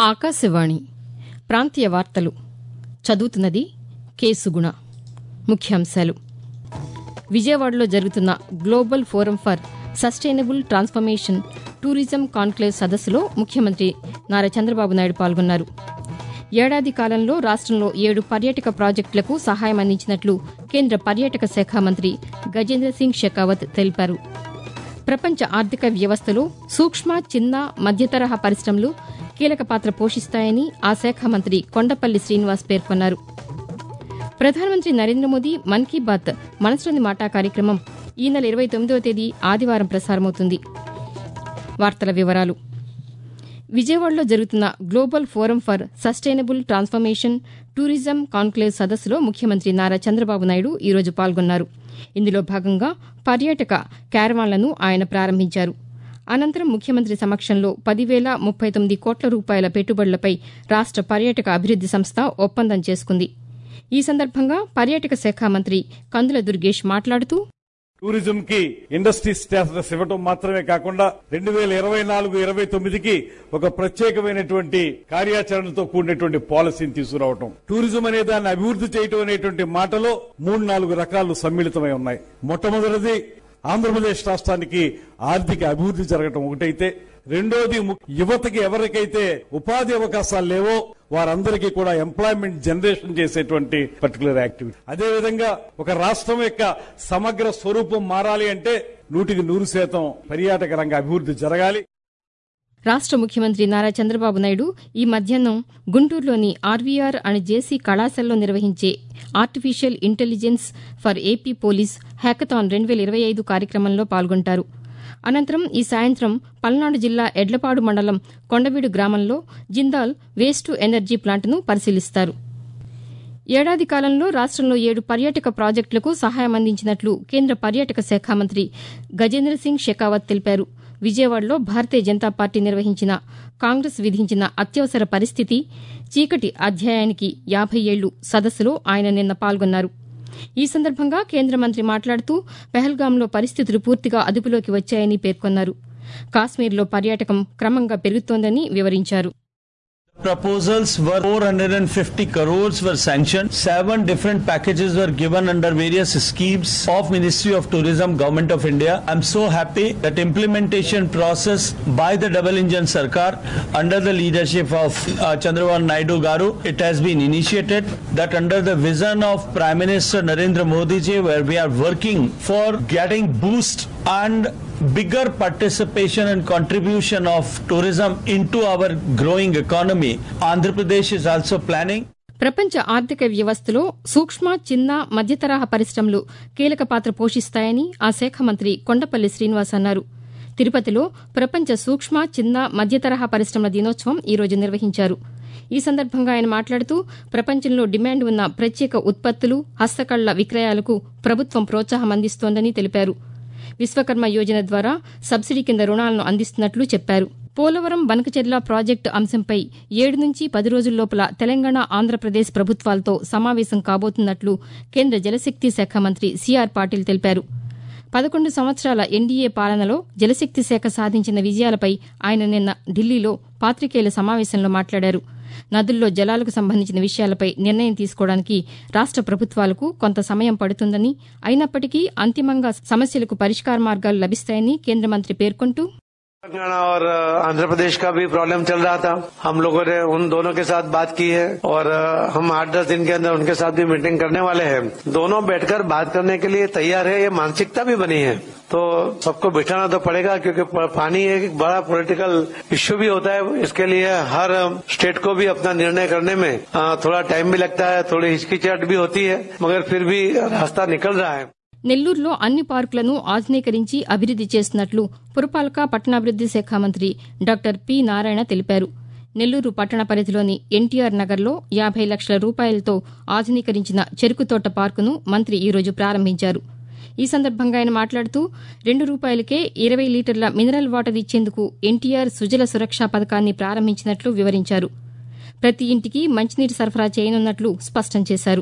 ఆకాశవాణి ప్రాంతీయ వార్తలు చదువుతున్నది కేసుగుణ ముఖ్యాంశాలు విజయవాడలో జరుగుతున్న global forum for sustainable transformation tourism conclave సదస్సులో ముఖ్యమంత్రి నారా చంద్రబాబు నాయుడు పాల్గొన్నారు ఏడాది కాలంలో రాష్టంలో ఏడు పర్యాటక ప్రాజెక్టులకు సహాయం అందించినట్లు కేంద్ర పర్యాటక శాఖ మంత్రి గజేంద్ర సింగ్ షెకావత్ తెలిపారు ప్రపంచ ఆర్థిక వ్యవస్థలో సూక్ష్మ చిన్న మధ్యతరహా పరిశ్రమలు కీలక పాత్ర పోషిస్తాయని ఆ శాఖ మంత్రి కొండపల్లి శ్రీనివాస్ పేర్కొన్నారు ప్రధానమంత్రి నరేంద్ర మోదీ మన్ కీ బాత్ మనసులోని మాట కార్యక్రమం ఈ నెల ఇరవై తొమ్మిదవ తేదీ ఆదివారం ప్రసారమవుతుంది వార్తల వివరాలు విజయవాడలో జరుగుతున్న global forum for sustainable transformation tourism conclave సదస్సులో ముఖ్యమంత్రి నారా చంద్రబాబు నాయుడు ఈరోజు పాల్గొన్నారు ఇందులో భాగంగా పర్యాటక క్యారవాన్లను ఆయన ప్రారంభించారు అనంతరం ముఖ్యమంత్రి సమక్షంలో పదివేల ముప్పై తొమ్మిది కోట్ల రూపాయల పెట్టుబడులపై రాష్ట పర్యాటక అభివృద్ది సంస్థ ఒప్పందం చేసుకుంది ఈ సందర్భంగా పర్యాటక శాఖ మంత్రి కందుల దుర్గేష్ మాట్లాడుతూ టూరిజం కి ఇండస్ట్రీ స్టాటస్ ఇవ్వటం మాత్రమే కాకుండా రెండు వేల ఇరవై నాలుగు ఇరవై తొమ్మిదికి ఒక ప్రత్యేకమైనటువంటి కార్యాచరణతో కూడినటువంటి పాలసీని తీసుకురావటం టూరిజం అనే దాన్ని అభివృద్ది చేయటం అనేటువంటి మాటలో మూడు నాలుగు రకాలు సమ్మిళితమై ఉన్నాయి మొట్టమొదటిది ఆంధ్రప్రదేశ్ రాష్ట్రానికి ఆర్థిక అభివృద్ది జరగటం ఒకటైతే రెండోది ము- యువతకి ఎవరికైతే ఉపాధి అవకాశాలు లేవో వారందరికీ కూడా ఎంప్లాయ్మెంట్ జనరేషన్ చేసేటువంటి పర్టికులర్ యాక్టివిటీ అదేవిధంగా ఒక రాష్ట్రం యొక్క సమగ్ర స్వరూపం మారాలి అంటే నూటికి నూరు శాతం పర్యాటక రంగ అభివృద్ది జరగాలి రాష్ట ముఖ్యమంత్రి నారా చంద్రబాబు నాయుడు ఈ మధ్యాహ్నం గుంటూరులోని ఆర్వీఆర్ అనే జేసీ కళాశాలలో నిర్వహించే artificial intelligence for AP police hackathon రెండు వేల ఇరవై ఐదు కార్యక్రమంలో పాల్గొంటారు అనంతరం ఈ సాయంత్రం పల్నాడు జిల్లా ఎడ్లపాడు మండలం కొండవీడు గ్రామంలో జిందాల్ వేస్ట్ టు ఎనర్జీ ప్లాంట్ను పరిశీలిస్తారు ఏడాది కాలంలో రాష్టంలో ఏడు పర్యాటక ప్రాజెక్టులకు సహాయం అందించినట్లు కేంద్ర పర్యాటక శాఖ మంత్రి గజేంద్ర సింగ్ షెకావత్ తెలిపారు విజయవాడలో భారతీయ జనతా పార్టీ నిర్వహించిన కాంగ్రెస్ విధించిన అత్యవసర పరిస్థితి చీకటి అధ్యాయానికి యాభై ఏళ్లు సదస్సులో ఆయన నిన్న పాల్గొన్నారు ఈ సందర్భంగా కేంద్ర మంత్రి మాట్లాడుతూ పెహల్గాంలో పరిస్థితులు పూర్తిగా అదుపులోకి వచ్చాయని పేర్కొన్నారు కాశ్మీర్లో పర్యాటకం క్రమంగా పెరుగుతోందని వివరించారు Proposals were 450 crores were sanctioned. Seven different packages were given under various schemes of Ministry of Tourism, Government of India. I'm so happy that implementation process by the double engine Sarkar under the leadership of uh, Chandrababu Naidu Garu, it has been initiated that under the vision of Prime Minister Narendra Modi ji, where we are working for getting boost and bigger participation and contribution of tourism into our growing economy. Andhra Pradesh is also planning ప్రపంచ ఆర్థిక వ్యవస్థలో సూక్ష్మ చిన్న మధ్యతరహా పరిశ్రమలు కీలక పాత్ర పోషిస్తాయని ఆ శాఖ మంత్రి కొండపల్లి శ్రీనివాస్ అన్నారు తిరుపతిలో ప్రపంచ సూక్ష్మ చిన్న మధ్యతరహా పరిశ్రమల దినోత్సవం ఈ రోజు నిర్వహించారు ఈ సందర్భంగా ఆయన మాట్లాడుతూ ప్రపంచంలో డిమాండ్ ఉన్న ప్రత్యేక ఉత్పత్తులు హస్తకళ్ల విక్రయాలకు ప్రభుత్వం ప్రోత్సాహం అందిస్తోందని తెలిపారు విశ్వకర్మ యోజన ద్వారా సబ్సిడీ కింద రుణాలను అందిస్తున్నట్లు చెప్పారు పోలవరం బనకచెర్ల ప్రాజెక్టు అంశంపై ఏడు నుంచి పది రోజుల లోపల తెలంగాణ ఆంధ్రప్రదేశ్ ప్రభుత్వాలతో సమావేశం కాబోతున్నట్లు కేంద్ర జలశక్తి శాఖ మంత్రి సిఆర్ పాటిల్ తెలిపారు పదకొండు సంవత్సరాల ఎన్డీఏ పాలనలో జలశక్తి శాఖ సాధించిన విజయాలపై ఆయన నిన్న ఢిల్లీలో పాతికేయుల సమావేశంలో మాట్లాడారు నదుల్లో జలాలకు సంబంధించిన విషయాలపై నిర్ణయం తీసుకోవడానికి రాష్ట ప్రభుత్వాలకు కొంత సమయం పడుతుందని అయినప్పటికీ అంతిమంగా సమస్యలకు పరిష్కార మార్గాలు లభిస్తాయని కేంద్ర మంత్రి పేర్కొంటూ तेलंगाना और आंध्र प्रदेश का भी प्रॉब्लम चल रहा था हम लोगों ने उन दोनों के साथ बात की है और हम आठ दस दिन के अंदर उनके साथ भी मीटिंग करने वाले हैं दोनों बैठकर बात करने के लिए तैयार है ये मानसिकता भी बनी है तो सबको बिठाना तो पड़ेगा क्योंकि प- पानी एक बड़ा पॉलिटिकल इश्यू भी होता है इसके लिए हर स्टेट को भी अपना निर्णय करने में अ, थोड़ा टाइम भी लगता है थोड़ी हिचकिचाहट भी होती है मगर फिर भी रास्ता निकल रहा है నెల్లూరులో అన్ని పార్కులను ఆధునీకరించి అభివృద్ది చేస్తున్నట్లు పురపాలక పట్టణాభివృద్ది శాఖ మంత్రి డాక్టర్ పి నారాయణ తెలిపారు నెల్లూరు పట్టణ పరిధిలోని ఎన్టీఆర్ నగర్లో యాభై లక్షల రూపాయలతో ఆధునీకరించిన చెరుకుతోట పార్కును మంత్రి ఈ రోజు ప్రారంభించారు ఈ సందర్భంగా ఆయన మాట్లాడుతూ రెండు రూపాయలకే ఇరవై లీటర్ల మినరల్ వాటర్ ఇచ్చేందుకు ఎన్టీఆర్ సుజల సురక్ష పథకాన్ని ప్రారంభించినట్లు వివరించారు ప్రతి ఇంటికి మంచినీటి సరఫరా చేయనున్నట్లు స్పష్టం చేశారు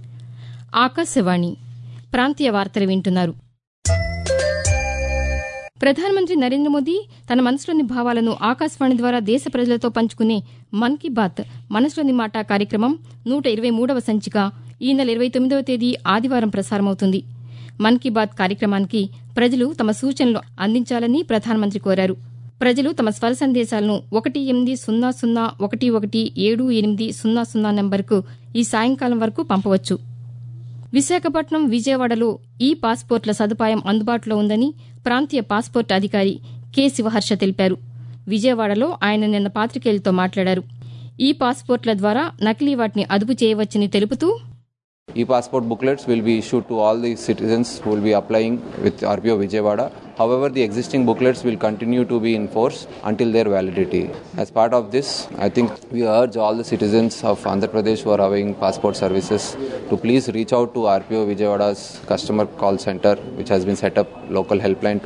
ఆకాశవాణి ప్రాంతీయ వార్తలు వింటున్నారు ప్రధానమంత్రి నరేంద్ర మోదీ తన మనసులోని భావాలను ఆకాశవాణి ద్వారా దేశ ప్రజలతో పంచుకునే మన్ కీ బాత్ మనసులోని మాట కార్యక్రమం నూట ఇరవై మూడవ సంచిక ఈ నెల ఇరవై తొమ్మిదవ తేదీ ఆదివారం ప్రసారమవుతుంది మన్ కీ బాత్ కార్యక్రమానికి ప్రజలు తమ సూచనలు అందించాలని ప్రధానమంత్రి కోరారు ప్రజలు తమ స్వర సందేశాలను ఒకటి ఎనిమిది సున్నా సున్నా ఒకటి ఒకటి ఏడు ఎనిమిది సున్నా సున్నా నంబర్కు ఈ సాయంకాలం వరకు పంపవచ్చు విశాఖపట్నం విజయవాడలో ఈ పాస్పోర్ట్ల సదుపాయం అందుబాటులో ఉందని ప్రాంతీయ పాస్పోర్ట్ అధికారి కె శివహర్ష తెలిపారు విజయవాడలో ఆయన నిన్న పాతికేయులతో మాట్లాడారు ఈ పాస్పోర్ట్ల ద్వారా నకిలీ వాటిని అదుపు చేయవచ్చని తెలుపుతూ E-passport booklets will be issued to all the citizens who will be applying with RPO Vijayawada. However, the existing booklets will continue to be in force until their validity. As part of this, I think we urge all the citizens of Andhra Pradesh who are having passport services to please reach out to RPO Vijayawada's customer call center, which has been set up local helpline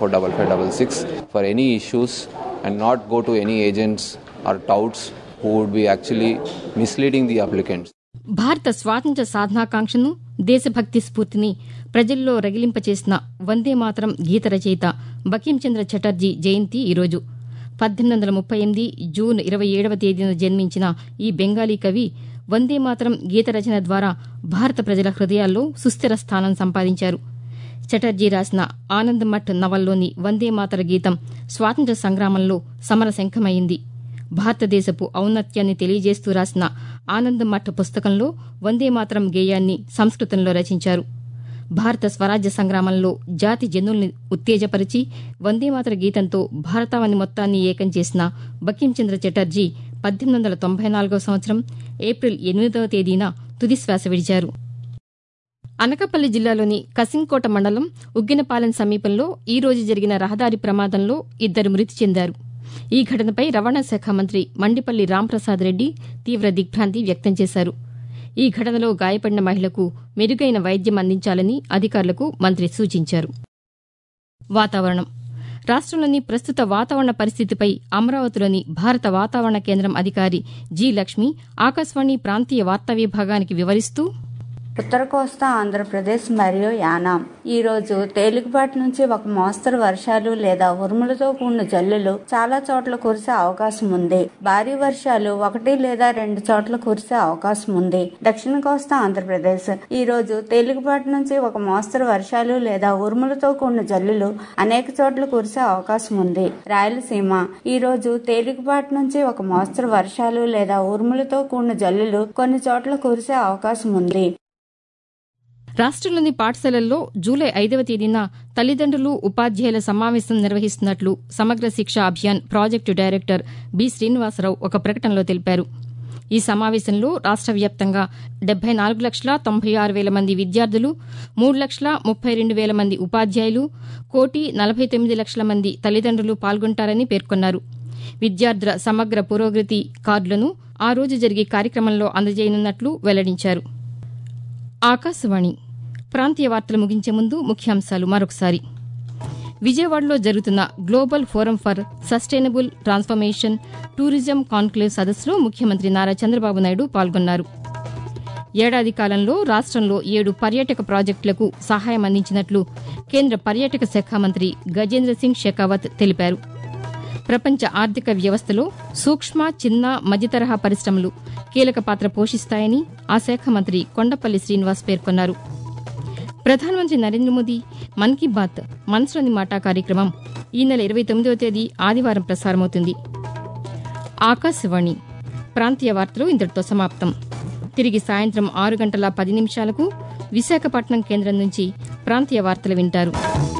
2445566 for any issues and not go to any agents or touts who would be actually misleading the applicants. భారత స్వాతంత్ర్య సాధనాకాంక్షను దేశభక్తి స్ఫూర్తిని ప్రజల్లో రగిలింపచేసిన వందే మాతరం గీత రచయిత బకించంద్ర చటర్జీ జయంతి ఈరోజు పద్దెనిమిది వందల ముప్పై ఎనిమిది జూన్ ఇరవై ఏడవ తేదీన జన్మించిన ఈ బెంగాలీ కవి వందే మాతరం గీత రచన ద్వారా భారత ప్రజల హృదయాల్లో సుస్థిర స్థానం సంపాదించారు చటర్జీ రాసిన ఆనందమఠ్ నవల్లోని వందే మాతర గీతం స్వాతంత్ర్య సంగ్రామంలో సమరశంఖమైంది భారతదేశపు ఔన్నత్యాన్ని తెలియజేస్తూ రాసిన ఆనందమఠ్ పుస్తకంలో వందే మాతరం గేయాన్ని సంస్కృతంలో రచించారు భారత స్వరాజ్య సంగ్రామంలో జాతి జనుల్ని ఉత్తేజపరిచి వందేమాతర గీతంతో భారతావని మొత్తాన్ని ఏకం చేసిన బకించంద్ర చటర్జీ పద్దెనిమిది వందల తొంభై నాలుగో సంవత్సరం ఏప్రిల్ ఎనిమిదవ తేదీన తుదిశ్వాస విడిచారు అనకాపల్లి జిల్లాలోని కసింకోట మండలం ఉగ్గినపాలెం సమీపంలో ఈ రోజు జరిగిన రహదారి ప్రమాదంలో ఇద్దరు మృతి చెందారు ఈ ఘటనపై రవాణా శాఖ మంత్రి మండిపల్లి రాంప్రసాద్ రెడ్డి తీవ్ర దిగ్భ్రాంతి వ్యక్తం చేశారు ఈ ఘటనలో గాయపడిన మహిళకు మెరుగైన వైద్యం అందించాలని అధికారులకు మంత్రి సూచించారు వాతావరణం రాష్ట్రంలోని ప్రస్తుత వాతావరణ పరిస్థితిపై అమరావతిలోని భారత వాతావరణ కేంద్రం అధికారి జి లక్ష్మి ఆకాశవాణి ప్రాంతీయ వార్తా విభాగానికి వివరిస్తూ ఉత్తర కోస్తా ఆంధ్రప్రదేశ్ మరియు యానాం ఈ రోజు తేలికపాటి నుంచి ఒక మోస్తరు వర్షాలు లేదా ఉరుములతో కూడిన జల్లులు చాలా చోట్ల కురిసే అవకాశం ఉంది భారీ వర్షాలు ఒకటి లేదా రెండు చోట్ల కురిసే అవకాశం ఉంది దక్షిణ కోస్తా ఆంధ్రప్రదేశ్ ఈ రోజు తేలికపాటి నుంచి ఒక మోస్తరు వర్షాలు లేదా ఉరుములతో కూడిన జల్లులు అనేక చోట్ల కురిసే అవకాశం ఉంది రాయలసీమ ఈ రోజు తేలికపాటి నుంచి ఒక మోస్తరు వర్షాలు లేదా ఉరుములతో కూడిన జల్లులు కొన్ని చోట్ల కురిసే అవకాశం ఉంది రాష్ట్రంలోని పాఠశాలల్లో జూలై ఐదవ తేదీన తల్లిదండ్రులు ఉపాధ్యాయుల సమావేశం నిర్వహిస్తున్నట్లు Samagra Shiksha Abhiyan project director B Srinivasa Rao ఒక ప్రకటనలో తెలిపారు ఈ సమావేశంలో రాష్ట్ర వ్యాప్తంగా డెబ్బై నాలుగు లక్షల తొంభై ఆరు వేల మంది విద్యార్థులు మూడు లక్షల ముప్పై రెండు వేల మంది ఉపాధ్యాయులు కోటి నలభై తొమ్మిది లక్షల మంది తల్లిదండ్రులు పాల్గొంటారని పేర్కొన్నారు విద్యార్థుల సమగ్ర పురోగతి కార్డులను ఆ రోజు జరిగే కార్యక్రమంలో అందజేయనున్నట్లు వెల్లడించారు ఆకాశవాణి ప్రాంతీయ వార్తలు ముగించే ముందు ముఖ్యాంశాలు మరొకసారి విజయవాడలో జరుగుతున్న global forum for sustainable transformation tourism conclave సదస్సులో ముఖ్యమంత్రి నారా చంద్రబాబు నాయుడు పాల్గొన్నారు ఏడాది కాలంలో రాష్ట్రంలో ఏడు పర్యాటక ప్రాజెక్టులకు సహాయం అందించినట్లు కేంద్ర పర్యాటక శాఖ మంత్రి గజేంద్ర సింగ్ షెకావత్ తెలిపారు ప్రపంచ ఆర్థిక వ్యవస్థలో సూక్ష్మ చిన్న మధ్యతరహా పరిశ్రమలు కీలక పాత్ర పోషిస్తాయని ఆ శాఖ మంత్రి కొండపల్లి శ్రీనివాస్ పేర్కొన్నారు ప్రధానమంత్రి నరేంద్ర మోదీ మన్ కీ బాత్ మనసులోని మాట కార్యక్రమం ఈ నెల ఇరవై తొమ్మిదవ తేదీ ఆదివారం ప్రసారమవుతుంది ఆకాశవాణి ప్రాంతీయ వార్తలు ఇంతటితో సమాప్తం తిరిగి సాయంత్రం ఆరు గంటల పది నిమిషాలకు విశాఖపట్నం కేంద్రం నుంచి ప్రాంతీయ వార్తలు వింటారు